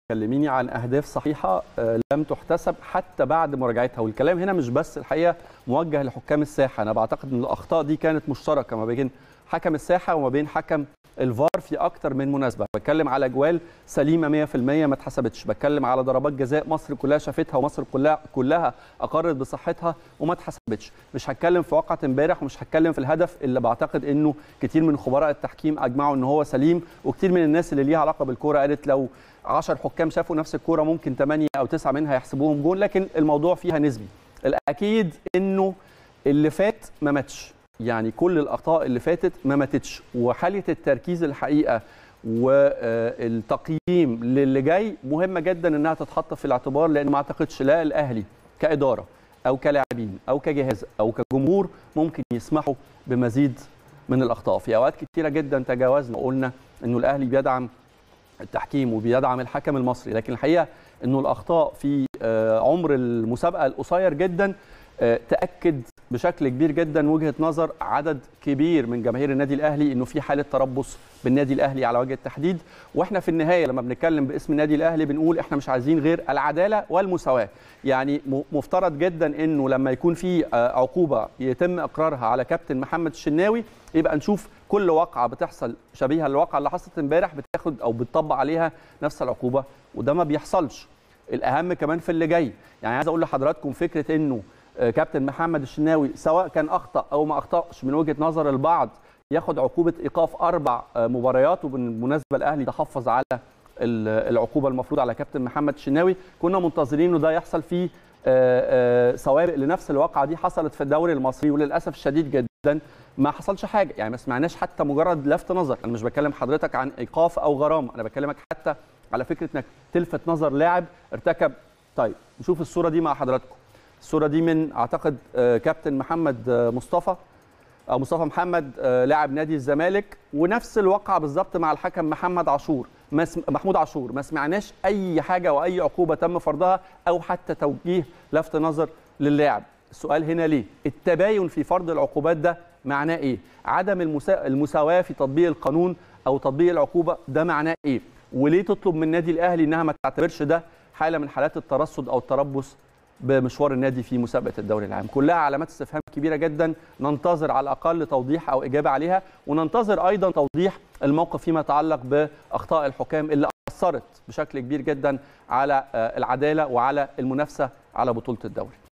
كلميني عن اهداف صحيحه آه، لم تحتسب حتى بعد مراجعتها والكلام هنا مش بس الحقيقه موجه لحكام الساحه انا بعتقد ان الاخطاء دي كانت مشتركه ما بين حكم الساحه وما بين حكم الفار في اكتر من مناسبه بتكلم على اجوال سليمه 100% ما اتحسبتش بتكلم على ضربات جزاء مصر كلها شافتها ومصر كلها كلها اقرت بصحتها وما اتحسبتش مش هتكلم في واقعه امبارح ومش هتكلم في الهدف اللي بعتقد انه كتير من خبراء التحكيم اجمعوا ان هو سليم وكتير من الناس اللي ليها علاقه بالكوره قالت لو 10 حكام شافوا نفس الكوره ممكن 8 او 9 منها يحسبوهم جون لكن الموضوع فيها نسبي الاكيد انه اللي فات ما ماتش يعني كل الاخطاء اللي فاتت ما ماتتش وحاله التركيز الحقيقه والتقييم للي جاي مهمه جدا انها تتحط في الاعتبار لان ما اعتقدش لا الاهلي كاداره او كلاعبين او كجهاز او كجمهور ممكن يسمحوا بمزيد من الاخطاء في اوقات كتيره جدا تجاوزنا وقلنا انه الاهلي بيدعم التحكيم وبيدعم الحكم المصري لكن الحقيقه انه الاخطاء في عمر المسابقه القصير جدا تاكد بشكل كبير جدا وجهه نظر عدد كبير من جماهير النادي الاهلي انه في حاله تربص بالنادي الاهلي على وجه التحديد واحنا في النهايه لما بنتكلم باسم النادي الاهلي بنقول احنا مش عايزين غير العداله والمساواه يعني مفترض جدا انه لما يكون في عقوبه يتم اقرارها على كابتن محمد الشناوي يبقى نشوف كل واقعه بتحصل شبيهه للواقعه اللي حصلت امبارح بتاخد او بتطبق عليها نفس العقوبه وده ما بيحصلش الاهم كمان في اللي جاي يعني عايز اقول لحضراتكم فكره انه كابتن محمد الشناوي سواء كان اخطا او ما اخطاش من وجهه نظر البعض ياخد عقوبه ايقاف اربع مباريات وبالمناسبه الاهلي تحفظ على العقوبه المفروض على كابتن محمد الشناوي كنا منتظرين انه ده يحصل فيه سوابق لنفس الواقعه دي حصلت في الدوري المصري وللاسف الشديد جدا ما حصلش حاجه يعني ما سمعناش حتى مجرد لفت نظر انا مش بكلم حضرتك عن ايقاف او غرامه انا بكلمك حتى على فكره انك تلفت نظر لاعب ارتكب طيب نشوف الصوره دي مع حضراتكم الصوره دي من اعتقد كابتن محمد مصطفى او مصطفى محمد لاعب نادي الزمالك ونفس الواقعه بالظبط مع الحكم محمد عاشور محمود عاشور ما سمعناش اي حاجه واي عقوبه تم فرضها او حتى توجيه لفت نظر للاعب السؤال هنا ليه التباين في فرض العقوبات ده معناه ايه عدم المسا... المساواه في تطبيق القانون او تطبيق العقوبه ده معناه ايه وليه تطلب من النادي الاهلي انها ما تعتبرش ده حاله من حالات الترصد او التربص بمشوار النادي في مسابقه الدوري العام كلها علامات استفهام كبيره جدا ننتظر على الاقل توضيح او اجابه عليها وننتظر ايضا توضيح الموقف فيما يتعلق باخطاء الحكام اللي اثرت بشكل كبير جدا على العداله وعلى المنافسه على بطوله الدوري